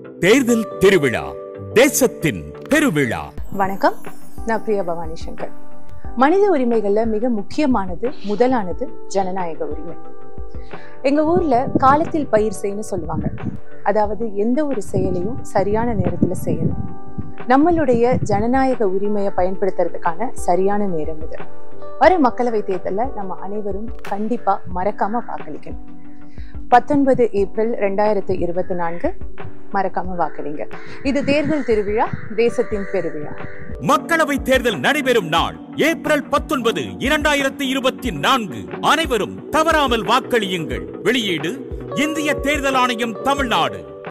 தேர்தல் திருவிழா தேசத்தின் பெருவிழா வணக்கம் நான் பிரியா பவானி சங்கர் மனித உரிமைகள்ல மிக முக்கியமானது முதலானது ஜனநாயக உரிமை எங்க ஊர்ல காலத்தில் பயிர் செய்யன்னு சொல்லுவாங்க அதாவது எந்த ஒரு செயலையும் சரியான நேரத்துல செய்யணும் நம்மளுடைய ஜனநாயக உரிமையை பயன்படுத்துறதுக்கான சரியான நேரம் இது வர மக்களவை தேர்தல்ல நம்ம அனைவரும் கண்டிப்பா மறக்காம வாக்களிக்கணும் பத்தொன்பது ஏப்ரல் ரெண்டாயிரத்து இருபத்தி நான்கு மறக்காம வாக்களிங்க இது தேர்தல் திருவிழா தேசத்தின் பெருவிழா மக்களவை தேர்தல் நடைபெறும் நாள் ஏப்ரல் பத்தொன்பது இரண்டாயிரத்தி இருபத்தி நான்கு அனைவரும் தவறாமல் வாக்களியுங்கள் வெளியீடு இந்திய தேர்தல் ஆணையம் தமிழ்நாடு